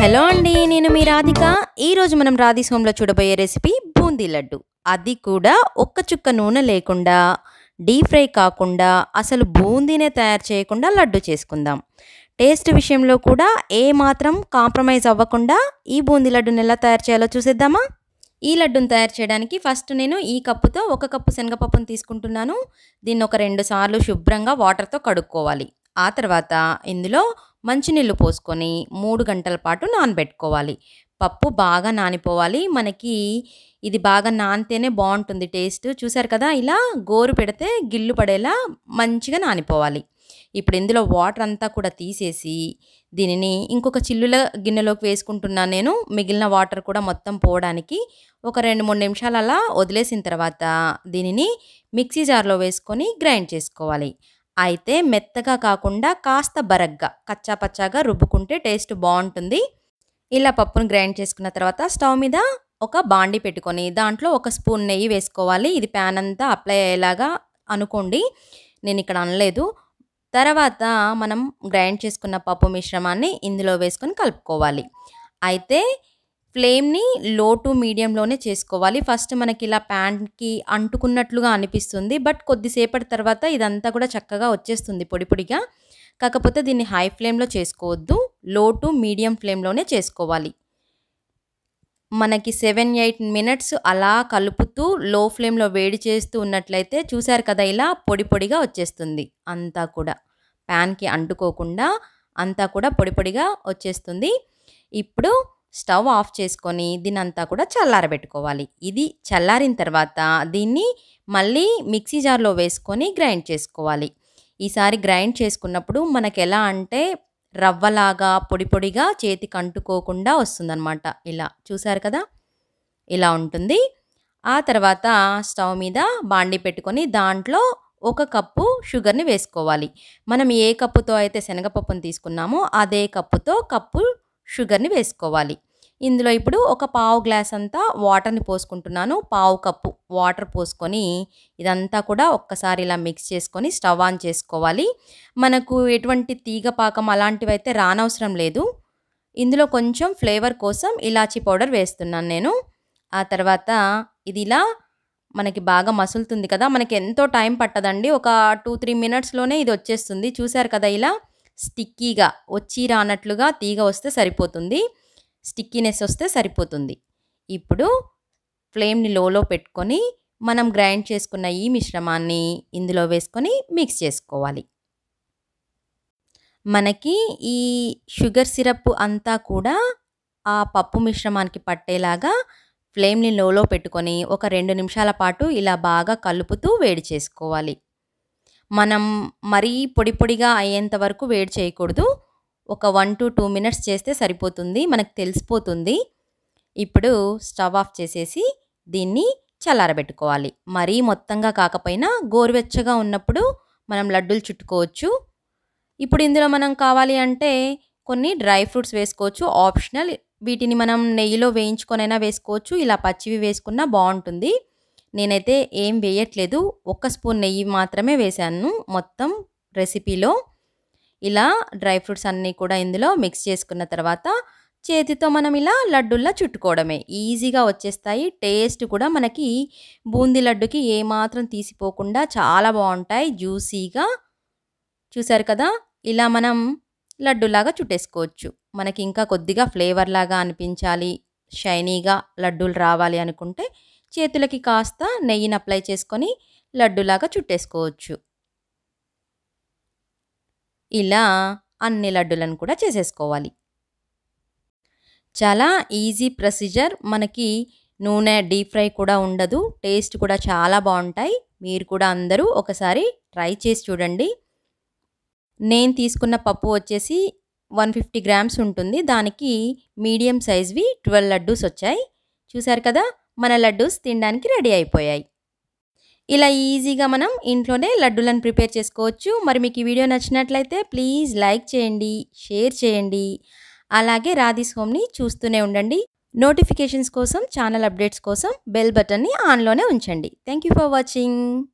hello అండి నేను మీ రాధిక ఈరోజు మనం రాధీస్ హోమ్లో చూడబోయే రెసిపీ బూందీ లడ్డు అది కూడా ఒక్క చుక్క నూనె లేకుండా డీప్ ఫ్రై కాకుండా అసలు బూందీనే తయారు చేయకుండా లడ్డు చేసుకుందాం టేస్ట్ విషయంలో కూడా ఏ మాత్రం కాంప్రమైజ్ అవ్వకుండా ఈ బూందీ లడ్డుని ఎలా తయారు చేయాలో చూసేద్దామా ఈ లడ్డును తయారు చేయడానికి ఫస్ట్ నేను ఈ కప్పుతో ఒక కప్పు శనగపప్పును తీసుకుంటున్నాను దీన్ని ఒక రెండు సార్లు శుభ్రంగా వాటర్తో కడుక్కోవాలి ఆ తర్వాత ఇందులో మంచినీళ్ళు పోసుకొని మూడు గంటల పాటు నానబెట్టుకోవాలి పప్పు బాగా నానిపోవాలి మనకి ఇది బాగా నానితేనే బాగుంటుంది టేస్ట్ చూసారు కదా ఇలా గోరు పెడితే గిల్లు పడేలా మంచిగా నానిపోవాలి ఇప్పుడు ఇందులో వాటర్ అంతా కూడా తీసేసి దీనిని ఇంకొక చిల్లుల గిన్నెలోకి వేసుకుంటున్నాను నేను మిగిలిన వాటర్ కూడా మొత్తం పోవడానికి ఒక రెండు మూడు నిమిషాలు అలా వదిలేసిన తర్వాత దీనిని మిక్సీ జార్లో వేసుకొని గ్రైండ్ చేసుకోవాలి అయితే మెత్తగా కాకుండా కాస్త బరగ్గా కచ్చా పచ్చాగా రుబ్బుకుంటే టేస్ట్ బాగుంటుంది ఇలా పప్పును గ్రైండ్ చేసుకున్న తర్వాత స్టవ్ మీద ఒక బాండి పెట్టుకొని దాంట్లో ఒక స్పూన్ నెయ్యి వేసుకోవాలి ఇది ప్యాన్ అంతా అప్లై అయ్యేలాగా అనుకోండి నేను ఇక్కడ అనలేదు తర్వాత మనం గ్రైండ్ చేసుకున్న పప్పు మిశ్రమాన్ని ఇందులో వేసుకొని కలుపుకోవాలి అయితే ఫ్లేమ్ని లో టు మీడియంలోనే చేసుకోవాలి ఫస్ట్ మనకి ఇలా ప్యాన్కి అంటుకున్నట్లుగా అనిపిస్తుంది బట్ కొద్దిసేపటి తర్వాత ఇదంతా కూడా చక్కగా వచ్చేస్తుంది పొడి పొడిగా కాకపోతే దీన్ని హై ఫ్లేమ్లో చేసుకోవద్దు లో టు మీడియం ఫ్లేమ్లోనే చేసుకోవాలి మనకి సెవెన్ ఎయిట్ మినిట్స్ అలా కలుపుతూ లో ఫ్లేమ్లో వేడి చేస్తూ ఉన్నట్లయితే చూసారు కదా ఇలా పొడి పొడిగా వచ్చేస్తుంది అంతా కూడా ప్యాన్కి అంటుకోకుండా అంతా కూడా పొడి పొడిగా వచ్చేస్తుంది ఇప్పుడు స్టవ్ ఆఫ్ చేసుకొని దీని అంతా కూడా చల్లారబెట్టుకోవాలి ఇది చల్లారిన తర్వాత దీన్ని మళ్ళీ మిక్సీ జార్లో వేసుకొని గ్రైండ్ చేసుకోవాలి ఈసారి గ్రైండ్ చేసుకున్నప్పుడు మనకు ఎలా అంటే రవ్వలాగా పొడి పొడిగా చేతికి అంటుకోకుండా వస్తుందన్నమాట ఇలా చూసారు కదా ఇలా ఉంటుంది ఆ తర్వాత స్టవ్ మీద బాండి పెట్టుకొని దాంట్లో ఒక కప్పు షుగర్ని వేసుకోవాలి మనం ఏ కప్పుతో అయితే శనగపప్పును తీసుకున్నామో అదే కప్పుతో కప్పు షుగర్ని వేసుకోవాలి ఇందులో ఇప్పుడు ఒక పావు గ్లాస్ అంతా వాటర్ని పోసుకుంటున్నాను పావు కప్పు వాటర్ పోసుకొని ఇదంతా కూడా ఒక్కసారి ఇలా మిక్స్ చేసుకొని స్టవ్ ఆన్ చేసుకోవాలి మనకు ఎటువంటి తీగ పాకం అలాంటివి అయితే రానవసరం లేదు ఇందులో కొంచెం ఫ్లేవర్ కోసం ఇలాచీ పౌడర్ వేస్తున్నాను నేను ఆ తర్వాత ఇది ఇలా మనకి బాగా మసులుతుంది కదా మనకి ఎంతో టైం పట్టదండి ఒక టూ త్రీ మినిట్స్లోనే ఇది వచ్చేస్తుంది చూసారు కదా ఇలా స్టిక్కీగా వచ్చి రానట్లుగా తీగ వస్తే సరిపోతుంది స్టిక్కీనెస్ వస్తే సరిపోతుంది ఇప్పుడు ఫ్లేమ్ని లోలో పెట్టుకొని మనం గ్రైండ్ చేసుకున్న ఈ మిశ్రమాన్ని ఇందులో వేసుకొని మిక్స్ చేసుకోవాలి మనకి ఈ షుగర్ సిరప్ అంతా కూడా ఆ పప్పు మిశ్రమానికి పట్టేలాగా ఫ్లేమ్ని లోలో పెట్టుకొని ఒక రెండు నిమిషాల పాటు ఇలా బాగా కలుపుతూ వేడి చేసుకోవాలి మనం మరీ పొడి పొడిగా అయ్యేంత వరకు వేడి చేయకూడదు ఒక వన్ టు టూ మినిట్స్ చేస్తే సరిపోతుంది మనకు తెలిసిపోతుంది ఇప్పుడు స్టవ్ ఆఫ్ చేసేసి దీన్ని చల్లారబెట్టుకోవాలి మరీ మొత్తంగా కాకపోయినా గోరువెచ్చగా ఉన్నప్పుడు మనం లడ్డూలు చుట్టుకోవచ్చు ఇప్పుడు ఇందులో మనం కావాలి అంటే కొన్ని డ్రై ఫ్రూట్స్ వేసుకోవచ్చు ఆప్షనల్ వీటిని మనం నెయ్యిలో వేయించుకొనైనా వేసుకోవచ్చు ఇలా పచ్చివి వేసుకున్నా బాగుంటుంది నేనైతే ఏం వేయట్లేదు ఒక్క స్పూన్ నెయ్యి మాత్రమే వేశాను మొత్తం రెసిపీలో ఇలా డ్రై ఫ్రూట్స్ అన్నీ కూడా ఇందులో మిక్స్ చేసుకున్న తర్వాత చేతితో మనం ఇలా లడ్డుల్లా చుట్టుకోవడమే ఈజీగా వచ్చేస్తాయి టేస్ట్ కూడా మనకి బూందీ లడ్డుకి ఏమాత్రం తీసిపోకుండా చాలా బాగుంటాయి జ్యూసీగా చూసారు కదా ఇలా మనం లడ్డులాగా చుట్టేసుకోవచ్చు మనకి ఇంకా కొద్దిగా ఫ్లేవర్ లాగా అనిపించాలి షైనీగా లడ్డూలు రావాలి అనుకుంటే చేతులకి కాస్త నెయ్యిని అప్లై చేసుకొని లడ్డులాగా చుట్టేసుకోవచ్చు ఇలా అన్ని లడ్డులను కూడా చేసేసుకోవాలి చాలా ఈజీ ప్రొసీజర్ మనకి నూనె డీప్ ఫ్రై కూడా ఉండదు టేస్ట్ కూడా చాలా బాగుంటాయి మీరు కూడా అందరూ ఒకసారి ట్రై చేసి చూడండి నేను తీసుకున్న పప్పు వచ్చేసి వన్ ఫిఫ్టీ గ్రామ్స్ ఉంటుంది దానికి మీడియం సైజ్వి ట్వెల్వ్ లడ్డూస్ వచ్చాయి చూసారు కదా మన లడ్డూస్ తినడానికి రెడీ అయిపోయాయి ఇలా ఈజీగా మనం ఇంట్లోనే లడ్డూలను ప్రిపేర్ చేసుకోవచ్చు మరి మీకు ఈ వీడియో నచ్చినట్లయితే ప్లీజ్ లైక్ చేయండి షేర్ చేయండి అలాగే రాధీస్ హోమ్ని చూస్తూనే ఉండండి నోటిఫికేషన్స్ కోసం ఛానల్ అప్డేట్స్ కోసం బెల్ బటన్ని ఆన్లోనే ఉంచండి థ్యాంక్ యూ ఫర్ వాచింగ్